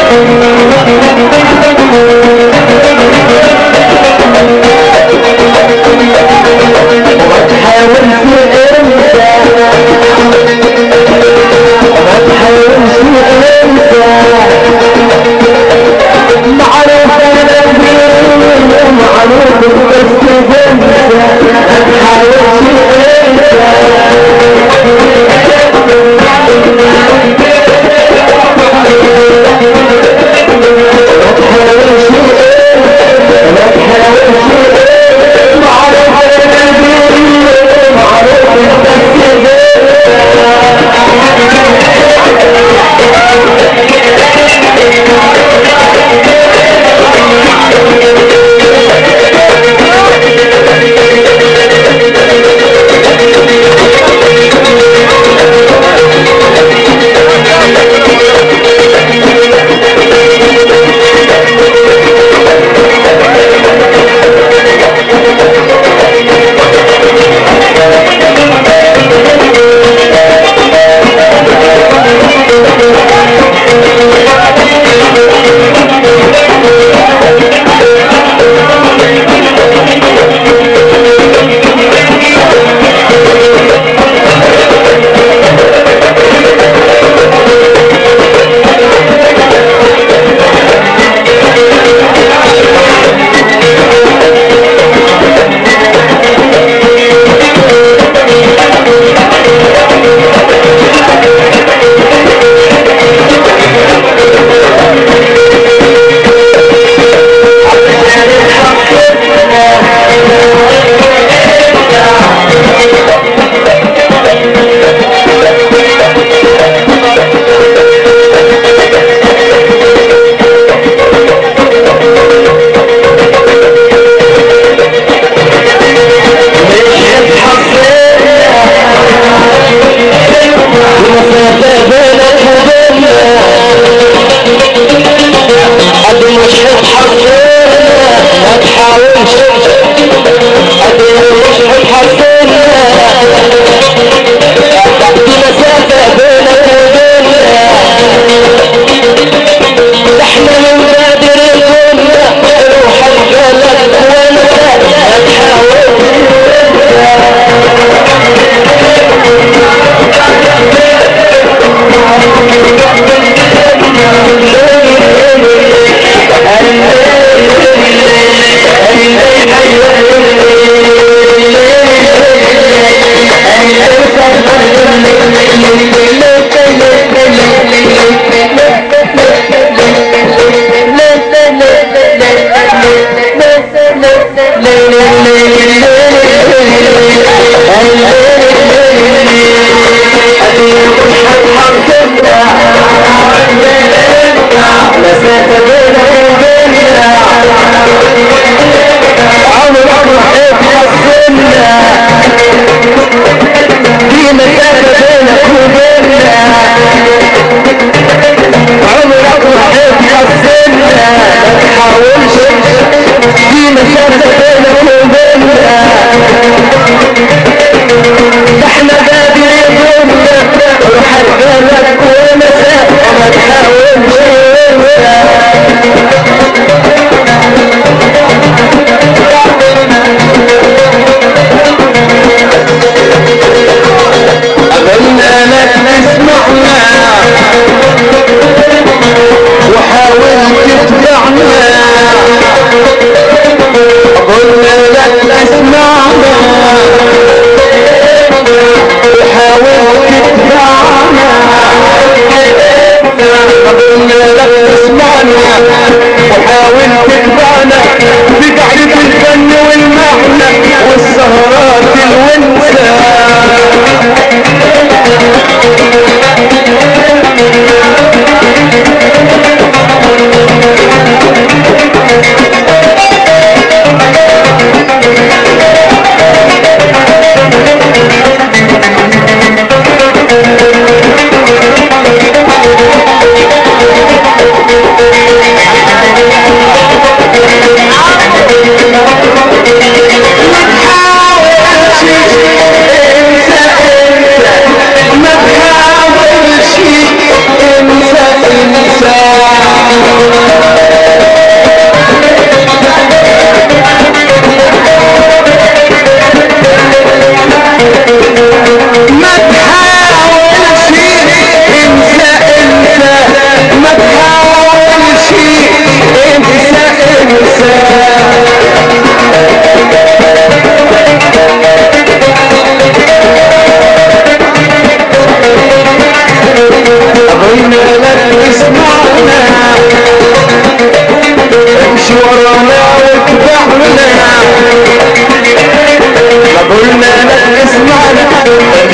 ما تحاولش انت انت ما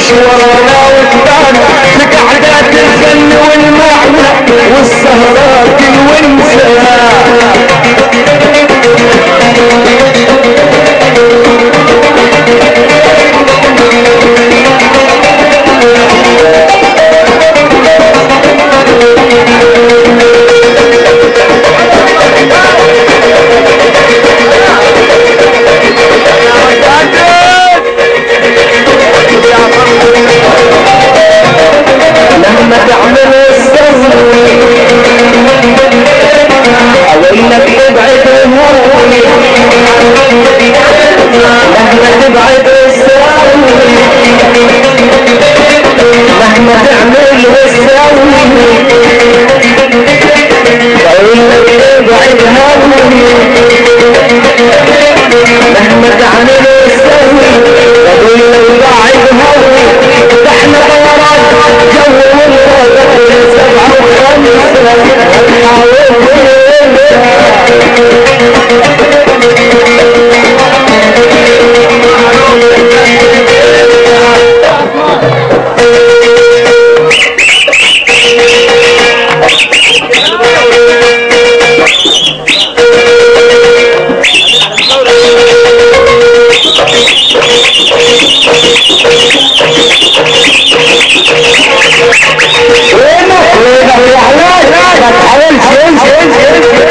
تمشي ورانا وتبان في قعدات الفن والمعنى والسهرات الونسة لما تعمل السهر اقول لك ابعد همومي مهما تبعد السهر مهما تعمل السهر اقول لك ابعد همومي مهما تعمل السهر اقول لك ابعد همومي ده احنا طيران جو والله سبعة وخمسة وينه وينه يا حلال ما تحاولش انسى انسى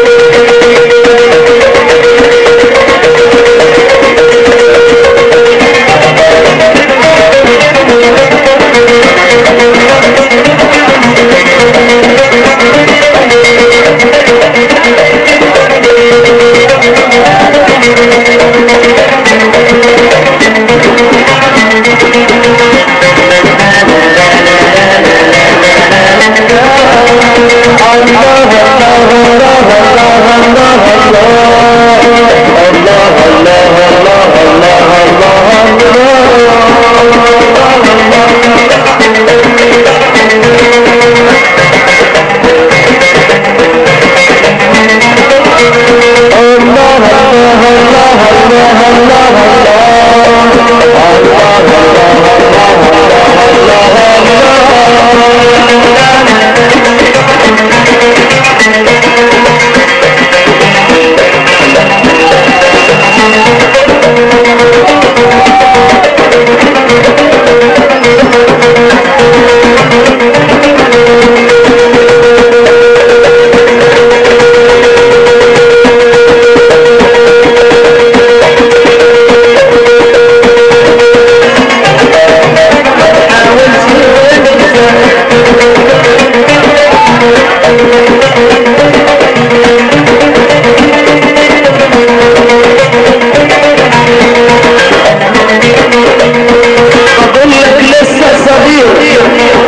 اقول لك لسه صغير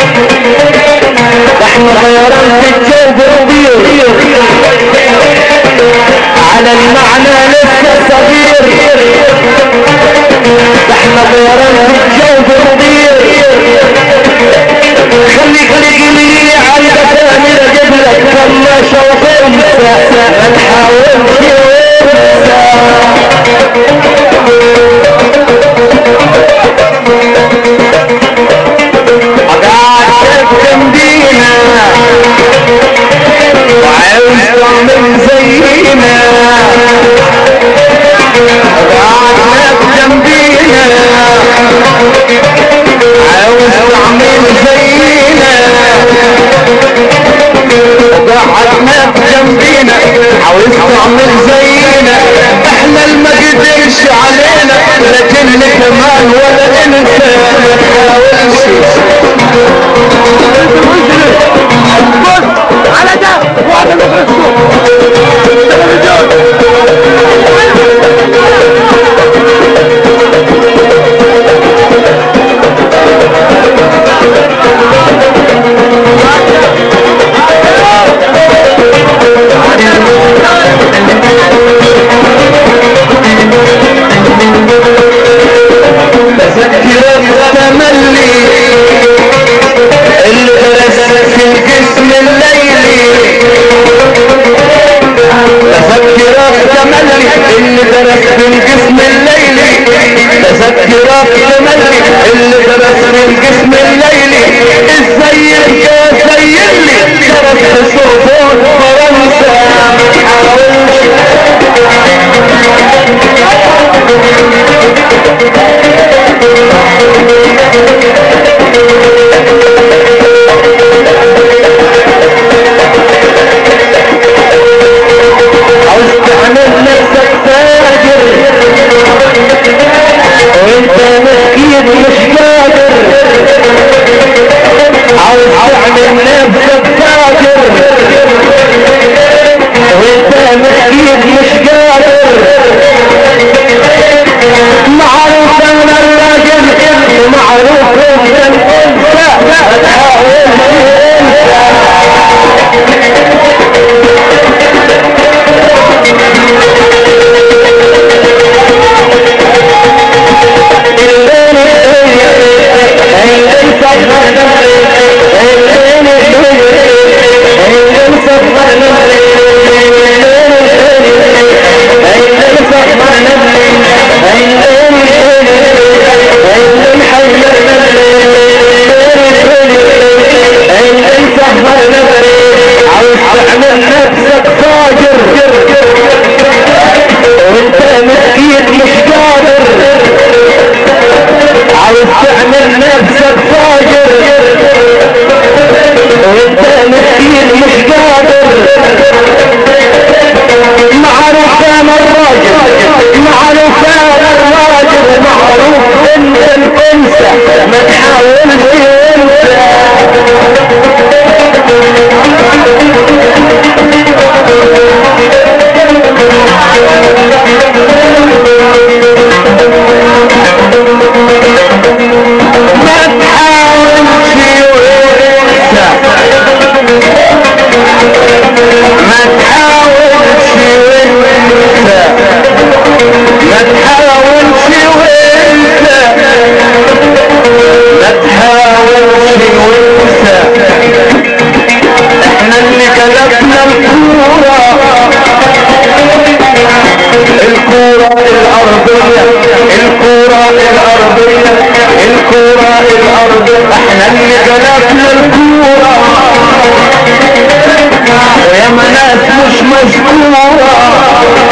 ده احنا غيران في الجو كبير على المعنى لسه صغير ده احنا غيران في الجو كبير خليك لي على تامر اجيب لك كماشة وخمسة ما تحاولش قاعد جنبينا وعاوز تعمل زينا قاعد جنبينا عاوز تعمل زينا قاعد جنبينا عاوز تعمل زينا احنا اللي ما قدرش علينا لكن كمان ولا انت ما تحاولش على ده وعلى الميكروسكوب تذكرك تملي اللي درس في الجسم الليلي تذكرك تملي اللي درس في الجسم الليلي تذكرك تملي اللي درس السيد كسيد لي شرف صوت فرنسا ما تحاولش عاوز تعمل نفسك فاجر وانت مسكين مش قادر عاوز تعمل نفسك فاجر وانت مسكين مش قادر معروف ان الراجل معروف ان الانثى ما تحاولش تعمل نفسك فاجر وانت مسكين مش قادر عاوز تعمل نفسك فاجر وانت مسكين مش قادر معروف انا الراجل معروف انا الراجل معروف ان الانثى ما تحاولش ما تحاولش وانسى ما تحاولش وانسى ما تحاولش وانسى ما تحاولش وانسى احنا اللي كلبنا الكورة الكورة الأرضية الكورة الأرضية الكورة الأرضية احنا اللي كلبنا الكورة ويا ناس مش مذكورة